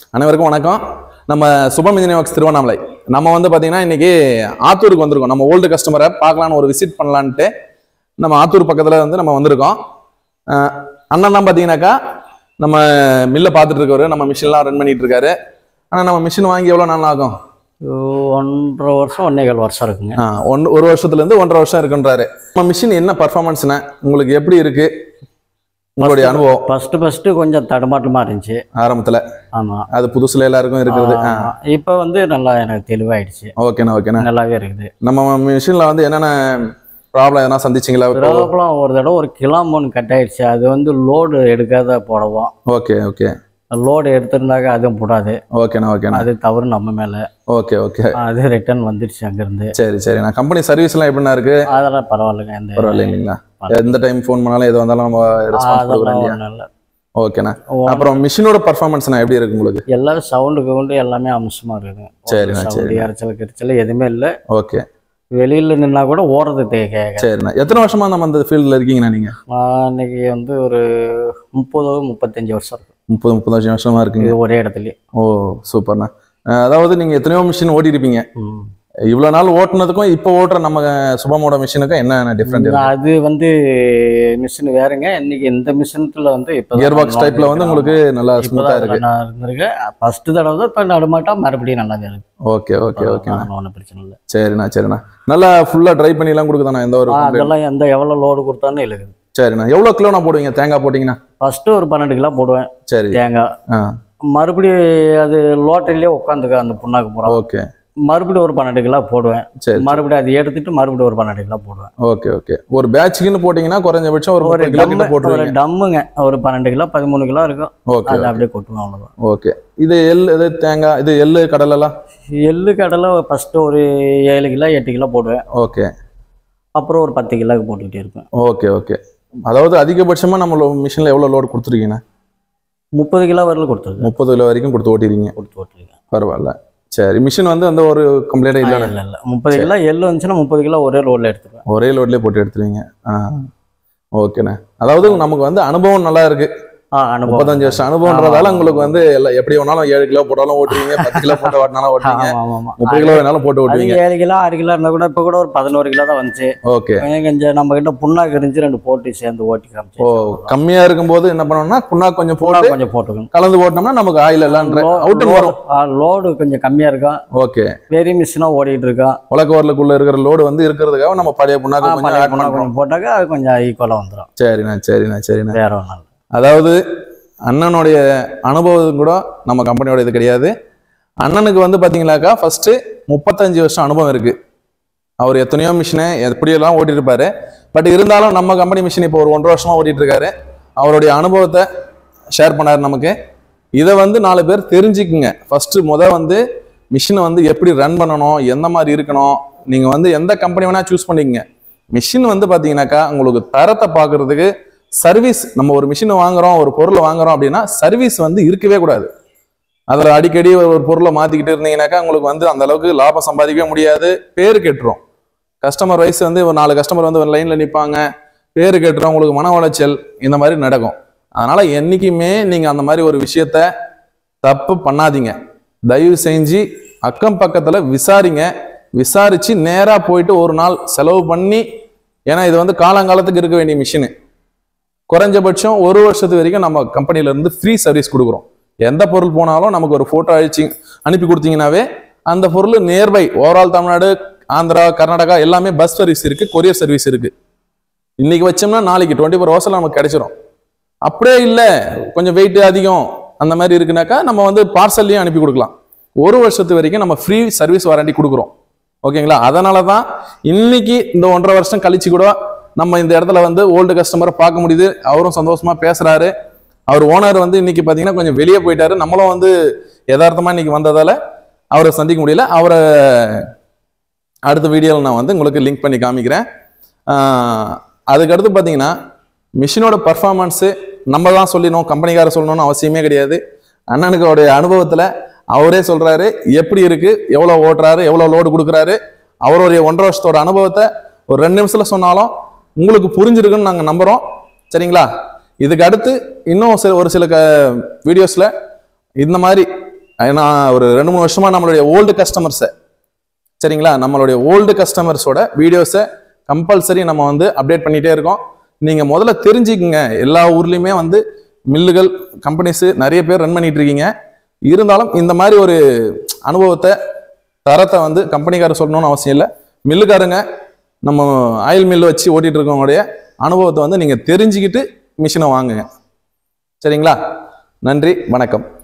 அனைவருக்கும் வணக்கம் நம்ம சுபம் இன்ஜினியர் ஒர்க்ஸ் திருவண்ணாமலை நம்ம வந்து பார்த்தீங்கன்னா இன்னைக்கு ஆத்தூருக்கு வந்திருக்கோம் நம்ம ஓல்டு கஸ்டமரை பார்க்கலான்னு ஒரு விசிட் பண்ணலான்ட்டு நம்ம ஆத்தூர் பக்கத்தில் வந்து நம்ம வந்திருக்கோம் அஹ் அண்ணன்லாம் பார்த்தீங்கன்னாக்கா நம்ம மில்லை பார்த்துட்டு இருக்கவர் நம்ம மிஷின்லாம் ரன் பண்ணிட்டு இருக்காரு ஆனால் நம்ம மிஷின் வாங்கி எவ்வளோ நாள் ஆகும் ஒன்றரை வருஷம் ஒன்னேகால் வருஷம் இருக்குங்க ஆ, ஒன் ஒரு வருஷத்துலேருந்து ஒன்றரை வருஷம் இருக்குன்றாரு நம்ம மிஷின் என்ன பர்ஃபார்மன்ஸ்ண்ணே உங்களுக்கு எப்படி இருக்கு உங்களுடைய அனுபவம் ஃபஸ்ட்டு ஃபஸ்ட்டு கொஞ்சம் தடுமாட்டமாக இருந்துச்சு ஆரம்பத்தில் ஆமாம் அது புதுசுல எல்லாருக்கும் இருக்கிறது ஆ இப்போ வந்து நல்லா எனக்கு தெளிவாயிடுச்சு ஓகேண்ணா ஓகேண்ணா நல்லாவே இருக்குது நம்ம மிஷினில் வந்து என்னென்ன ப்ராப்ளம் எதனா சந்திச்சிங்களா இப்போ ப்ராப்ளம் ஒரு தடவை ஒரு கிளாம்போன் கட் ஆயிடுச்சு அது வந்து லோடு எடுக்காத போடவும் ஓகே ஓகே லோடு எடுத்திருந்தாக்க அதுவும் போடாது ஓகேண்ணா ஓகேண்ணா அது தவறு நம்ம மேலே ஓகே ஓகே அது ரிட்டர்ன் வந்துடுச்சு அங்கேருந்து சரி சரிண்ணா கம்பெனி சர்வீஸ்லாம் எப்படிண்ணா இருக்கு அதெல்லாம் பரவாயில்லைங்க இந்த பரவாயில்ல இல்லைங்களா எந்த டைம் ஃபோன் பண்ணாலும் எது வந்தாலும் நம்ம ரெஸ்பான்ஸ் அதெல்லாம் கொடுக்குறோம் இல்லையா ஒன்றும் இல்லை ஓகேண்ணா அப்புறம் மிஷினோட பர்ஃபார்மன்ஸ்ண்ணா எப்படி இருக்கு உங்களுக்கு எல்லாம் சவுண்டு கவுண்டு எல்லாமே அம்சமாக இருக்குது சரிண்ணா, சவுண்டு இறைச்சல் கிரைச்சல் எதுவுமே இல்லை ஓகே வெளியில் நின்னா கூட ஓடுறது தே கேட்க சரிண்ணா எத்தனை வருஷமா நம்ம அந்த ஃபீல்டில் இருக்கீங்கண்ணா நீங்கள் நான் இன்னைக்கு வந்து ஒரு முப்பது முப்பத்தஞ்சு வருஷம் இருக்கு முப்பது முப்பத்தஞ்சு வருஷமா இருக்கீங்க இது ஒரே இடத்துலயே ஓ சூப்பர்ண்ணா அஹ் அதாவது நீங்கள் எத்தனையோ மிஷின் ஓட்டியிருப்பீங்க ம். இவ்வளோ நாள் ஓட்டுனதுக்கும் இப்போ ஓட்டுற நம்ம சுபமோட மிஷினுக்கும் என்ன டிஃப்ரெண்ட் அது வந்து மிஷின் வேறங்க இன்னைக்கு இந்த மிஷினத்துல வந்து இப்போ கியர் பாக்ஸ் டைப்ல வந்து உங்களுக்கு நல்லா ஸ்மூத்தா இருக்கு நான் இருந்திருக்கேன் ஃபர்ஸ்ட் தடவை தான் இப்போ நடுமாட்டா மறுபடியும் நல்லா இருக்கு ஓகே ஓகே ஓகே ஒன்றும் பிரச்சனை இல்லை சரிண்ணா சரிண்ணா நல்லா ஃபுல்லா ட்ரை பண்ணி எல்லாம் கொடுக்குதாண்ணா எந்த ஒரு ஆ, complaint? அதெல்லாம் எந்த எவ்வளோ லோடு கொடுத்தாலும் இருக்குது சரிண்ணா எவ்வளோ கிலோண்ணா போடுவீங்க தேங்காய் போட்டிங்கன்னா ஃபர்ஸ்ட் ஒரு பன்னெண்டு கிலோ போடுவேன் சரி தேங்காய் ஆ மறுபடியும் அது லோட்டையிலே உட்காந்துக்க அந்த புண்ணாக்கு போகிறோம் ஓகே மறுபடியும் ஒரு பன்னெண்டு கிலோ போடுவேன் சரி மறுபடியும் அதை எடுத்துட்டு மறுபடியும் ஒரு பன்னெண்டு கிலோ போடுவேன் ஓகே ஓகே ஒரு பேட்ச்க்குன்னு போட்டிங்கன்னா குறைஞ்சபட்சம் ஒரு ஒரு முப்பது கிலோ கிட்ட டம்மு ஒரு போட்டுருவீங்க டம்முங்க ஒரு பன்னெண்டு கிலோ பதிமூணு கிலோ இருக்கும் ஓகே அதை அப்படியே கொட்டுவோம் அவ்வளோதான் ஓகே இது எள் இது தேங்காய் இது எள்ளு கடலெல்லாம் எள்ளு கடலை ஃபஸ்ட்டு ஒரு ஏழு கிலோ எட்டு கிலோ போடுவேன் ஓகே அப்புறம் ஒரு பத்து கிலோக்கு போட்டுக்கிட்டே இருப்பேன் ஓகே ஓகே அதாவது அதிகபட்சமா நம்ம மிஷினில் எவ்வளோ லோடு கொடுத்துருக்கீங்கண்ணா முப்பது கிலோ வரல கொடுத்துருக்கேன் முப்பது கிலோ வரைக்கும் கொடுத்து ஓட்டிருக்கீங்க கொடுத்து ஓட்டிருக்கேன் பரவாயில்ல சரி மிஷின் வந்து அந்த ஒரு கம்ப்ளைண்ட்டே இல்லை இல்லை இல்லை முப்பது கிலோ எள்ளு வந்துச்சுன்னா முப்பது கிலோ ஒரே ரோலில் எடுத்துருவேன் ஒரே லோட்லேயே போட்டு எடுத்துருவீங்க ஆ ஓகேண்ணே அதாவது நமக்கு வந்து அனுபவம் நல்லா இருக்கு ஆ அனுபவம் முப்பத்தஞ்சு வருஷம் அனுபவம்ன்றதால ஆமா. உங்களுக்கு வந்து எல்லாம் எப்படி வேணாலும் ஏழு கிலோ போட்டாலும் ஓட்டுவீங்க பத்து கிலோ போட்டு ஓட்டினாலும் ஓட்டுவீங்க ஆமாம் ஆமாம் ஆமாம் முப்பது கிலோ வேணாலும் போட்டு அது ஓட்டுவீங்க ஏழு கிலோ ஆறு கிலோ இருந்தால் கூட இப்போ கூட ஒரு பதினோரு கிலோ தான் வந்துச்சு ஓகே கொஞ்சம் கொஞ்சம் நம்ம கிட்ட புண்ணாக்கு இருந்துச்சு ரெண்டு போட்டு சேர்ந்து ஓட்டி ஓ காமிச்சு கம்மியா இருக்கும்போது என்ன பண்ணணும்னா புண்ணாக்கு கொஞ்சம் போட்டு கொஞ்சம் போட்டுக்கணும் கலந்து போட்டோம்னா நமக்கு ஆயில் எல்லான்ற அவுட்டு வரும் லோடு கொஞ்சம் கம்மியா இருக்கும் ஓகே பெரிய மிஷினா ஓடிட்டு இருக்கோம் உலக வரலுக்குள்ள இருக்கிற லோடு வந்து இருக்கிறதுக்காக நம்ம பழைய புண்ணாக்கு கொஞ்சம் பழைய ஆட் புண்ணாக்கு பண்றோம் கொஞ்சம் போட்டாக்கா அது கொஞ்சம் ஈக்குவலாக வந்துடும் சரிண்ணா சரிண்ணா சரிண்ணா வேற ஒன்றும் இல்லை அதாவது அண்ணனுடைய அனுபவம் கூட நம்ம கம்பெனியோட இது கிடையாது அண்ணனுக்கு வந்து பார்த்தீங்கன்னாக்கா ஃபர்ஸ்ட் முப்பத்தஞ்சு வருஷம் அனுபவம் இருக்கு அவர் எத்தனையோ மிஷினை எப்படியெல்லாம் ஓட்டிட்டு இருப்பாரு பட் இருந்தாலும் நம்ம கம்பெனி மிஷின் இப்போ ஒரு ஒன்றரை வருஷமா ஓட்டிட்டு இருக்காரு அவருடைய அனுபவத்தை ஷேர் பண்ணாரு நமக்கு இதை வந்து நாலு பேர் தெரிஞ்சுக்குங்க ஃபர்ஸ்ட் முத வந்து மிஷினை வந்து எப்படி ரன் பண்ணணும் எந்த மாதிரி இருக்கணும் நீங்க வந்து எந்த கம்பெனி வேணா சூஸ் பண்ணிக்கங்க மிஷின் வந்து பாத்தீங்கன்னாக்கா உங்களுக்கு தரத்தை பார்க்கிறதுக்கு சர்வீஸ் நம்ம ஒரு மிஷினை வாங்குறோம் ஒரு பொருளை வாங்குறோம் அப்படின்னா சர்வீஸ் வந்து இருக்கவே கூடாது அதில் அடிக்கடி ஒரு ஒரு பொருளை மாற்றிக்கிட்டு இருந்தீங்கன்னாக்கா உங்களுக்கு வந்து அந்த அளவுக்கு லாபம் சம்பாதிக்கவே முடியாது பேர் கெட்டுரும் கஸ்டமர் வைஸ் வந்து ஒரு நாலு கஸ்டமர் வந்து ஒரு லைனில் நிற்பாங்க பேர் கெட்டுரும் உங்களுக்கு மன உளைச்சல் இந்த மாதிரி நடக்கும் அதனால என்னைக்குமே நீங்கள் அந்த மாதிரி ஒரு விஷயத்த தப்பு பண்ணாதீங்க தயவு செஞ்சு அக்கம் பக்கத்தில் விசாரிங்க விசாரிச்சு நேராக போயிட்டு ஒரு நாள் செலவு பண்ணி ஏன்னா இது வந்து காலங்காலத்துக்கு இருக்க வேண்டிய மிஷினு குறைஞ்சபட்சம் ஒரு வருஷத்து வரைக்கும் நம்ம கம்பெனில இருந்து ஃப்ரீ சர்வீஸ் கொடுக்குறோம் எந்த பொருள் போனாலும் நமக்கு ஒரு போட்டோ அழிச்சு அனுப்பி கொடுத்தீங்கன்னாவே அந்த பொருள் நியர்பை ஓவரால் தமிழ்நாடு ஆந்திரா கர்நாடகா எல்லாமே பஸ் சர்வீஸ் இருக்கு கொரியர் சர்வீஸ் இருக்கு இன்னைக்கு வச்சோம்னா நாளைக்கு டுவெண்ட்டி ஃபோர் ஹவர்ஸ்ல நமக்கு கிடைச்சிரும் அப்படியே இல்லை கொஞ்சம் வெயிட் அதிகம் அந்த மாதிரி இருக்குனாக்கா நம்ம வந்து பார்சல்லையும் அனுப்பி கொடுக்கலாம் ஒரு வருஷத்து வரைக்கும் நம்ம ஃப்ரீ சர்வீஸ் வாரண்டி கொடுக்குறோம் ஓகேங்களா அதனால தான் இன்னைக்கு இந்த ஒன்றரை வருஷம் கழிச்சு கூட நம்ம இந்த இடத்துல வந்து ஓல்டு கஸ்டமரை பார்க்க முடியுது அவரும் சந்தோஷமா பேசுறாரு அவர் ஓனர் வந்து இன்னைக்கு பார்த்தீங்கன்னா கொஞ்சம் வெளியே போயிட்டாரு நம்மளும் வந்து யதார்த்தமா இன்னைக்கு வந்ததால அவரை சந்திக்க முடியல அவரை அடுத்த வீடியோவில் நான் வந்து உங்களுக்கு லிங்க் பண்ணி காமிக்கிறேன் ஆஹ் அதுக்கடுத்து பார்த்தீங்கன்னா மிஷினோட பர்ஃபார்மன்ஸு நம்ம தான் சொல்லணும் கம்பெனிக்கார சொல்லணும்னு அவசியமே கிடையாது அண்ணனுக்கு அவருடைய அனுபவத்தில் அவரே சொல்கிறாரு எப்படி இருக்குது எவ்வளோ ஓட்டுறாரு எவ்வளோ லோடு கொடுக்குறாரு அவருடைய ஒன்றரை வருஷத்தோட அனுபவத்தை ஒரு ரெண்டு நிமிஷத்தில் சொன்னாலும் உங்களுக்கு புரிஞ்சிருக்குன்னு நாங்கள் நம்புகிறோம் சரிங்களா இதுக்கு அடுத்து இன்னும் சில ஒரு சில க வீடியோஸில் இந்த மாதிரி ஏன்னா ஒரு ரெண்டு மூணு வருஷமா நம்மளுடைய ஓல்டு கஸ்டமர்ஸை சரிங்களா நம்மளுடைய ஓல்டு கஸ்டமர்ஸோட வீடியோஸை கம்பல்சரி நம்ம வந்து அப்டேட் பண்ணிட்டே இருக்கோம் நீங்க முதல்ல தெரிஞ்சுக்குங்க எல்லா ஊர்லயுமே வந்து மில்லுகள் கம்பெனிஸ் நிறைய பேர் ரன் பண்ணிட்டு இருக்கீங்க இருந்தாலும் இந்த மாதிரி ஒரு அனுபவத்தை தரத்தை வந்து கம்பெனிக்காரர் சொல்லணும்னு அவசியம் இல்லை மில்லுக்காரங்க நம்ம ஆயில் மில்லு வச்சு ஓட்டிட்டு இருக்கவங்களுடைய அனுபவத்தை வந்து நீங்க தெரிஞ்சுக்கிட்டு மிஷினை வாங்குங்க சரிங்களா நன்றி வணக்கம்